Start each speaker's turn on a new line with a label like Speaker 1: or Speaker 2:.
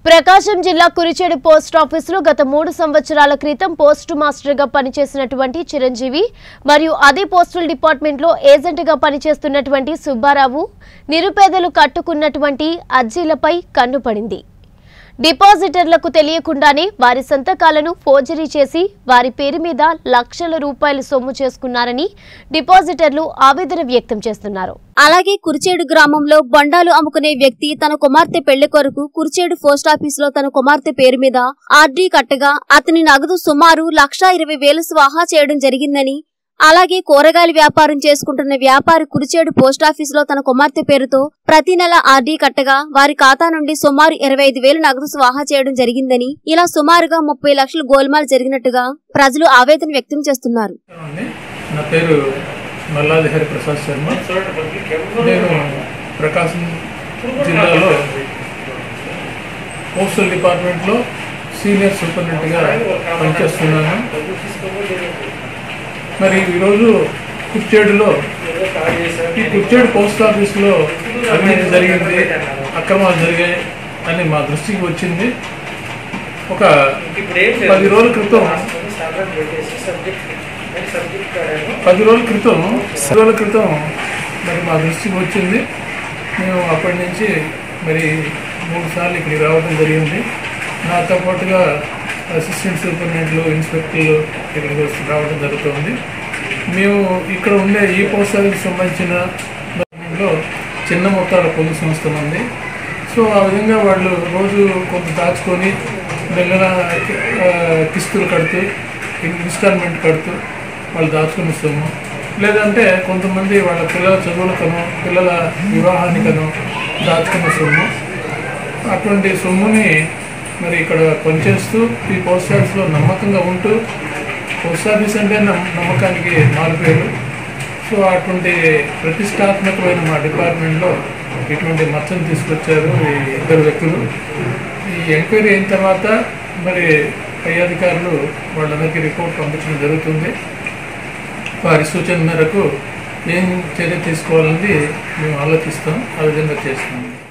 Speaker 1: ప్రకాశం జిల్లా కురిచేడు పోస్ట్ ఆఫీసులో గత మూడు సంవత్సరాల క్రితం పోస్టు మాస్టర్గా పనిచేసినటువంటి చిరంజీవి మరియు అదే పోస్టల్ డిపార్ట్మెంట్లో ఏజెంట్గా పనిచేస్తున్నటువంటి సుబ్బారావు నిరుపేదలు కట్టుకున్నటువంటి అర్జీలపై కన్నుపడింది డిపాజిటర్లకు తెలియకుండానే వారి సంతకాలను ఫోర్జరీ చేసి వారి పేరు మీద లక్షల రూపాయలు సొమ్ము చేసుకున్నారని డిపాజిటర్లు ఆవేదన వ్యక్తం చేస్తున్నారు
Speaker 2: అలాగే కురిచేడు గ్రామంలో బొండాలు అమ్ముకునే వ్యక్తి తన కుమార్తె పెళ్లి కొరకు కురిచేడు పోస్టాఫీసులో తన కుమార్తె పేరు మీద ఆర్డీ కట్టగా అతని నగదు సుమారు లక్షా ఇరవై వేలు స్వాహా చేయడం జరిగిందని అలాగే కూరగాయల వ్యాపారం చేసుకుంటున్న వ్యాపారి కురిచేడు పోస్టాఫీసులో తన కుమార్తె పేరుతో ప్రతి నెల ఆర్డీ కట్టగా వారి ఖాతా నుండి సుమారు ఇరవై ఐదు వేలు నగదు స్వాహా చేయడం జరిగిందని ఇలా సుమారుగా ముప్పై లక్షలు గోల్మాల్ జరిగినట్టుగా ప్రజలు ఆవేదన వ్యక్తం చేస్తున్నారు
Speaker 3: అండి నా పేరు మల్లాది హరి ప్రసాద్ శర్మ నేను ప్రకాశం జిల్లాలో పోస్టల్ డిపార్ట్మెంట్లో సీనియర్ సూపరింటెండెంట్గా పనిచేస్తున్నాను మరి ఈరోజు కుర్చేడులో ఈ కుర్చేడు పోస్ట్ ఆఫీస్లో అవినీతి జరిగింది అక్రమాలు జరిగాయి అని మా దృష్టికి వచ్చింది ఒక పది రోజుల క్రితం పది రోజుల క్రితం పది రోజుల క్రితం మరి మా దృష్టికి వచ్చింది మేము అప్పటి నుంచి మరి మూడు సార్లు ఇక్కడికి రావడం జరిగింది నాతో పాటుగా అసిస్టెంట్ సూపరింటెండెంట్లు ఇన్స్పెక్టర్లు ఇక్కడికి వచ్చి రావడం జరుగుతుంది మేము ఇక్కడ ఉండే ఈ పోస్ట్ ఆఫీస్కి సంబంధించిన లో చిన్న మొత్తాల పొదుపు సంస్థ ఉంది సో ఆ విధంగా వాళ్ళు రోజు కొంత దాచుకొని నెల ఆ, కిస్తులు కడుతూ ఇన్స్టాల్మెంట్ కడుతూ వాళ్ళు దాచుకుని సొమ్ము లేదంటే కొంతమంది వాళ్ళ పిల్లల చదువులకనో పిల్లల వివాహానికనో దాచుకున్న సొమ్ము అటువంటి సొమ్ముని మరి ఇక్కడ పనిచేస్తూ ఈ పోస్ట్ ఆఫీస్లో నమ్మకంగా ఉంటూ పోస్ట్ ఆఫీస్ అంటే నమ్- నమ్మకానికి మారిపోయారు సో అటువంటి ప్రతిష్టాత్మకమైన మా డిపార్ట్మెంట్లో ఇటువంటి మచ్చను తీసుకొచ్చారు ఈ ఇద్దరు వ్యక్తులు ఈ ఎంక్వైరీ అయిన తర్వాత మరి పై అధికారులు వాళ్ళందరికీ రిపోర్ట్ పంపించడం జరుగుతుంది వారి సూచన మేరకు ఏం చర్య తీసుకోవాలని మేము ఆలోచిస్తాం ఆ విధంగా చేస్తాం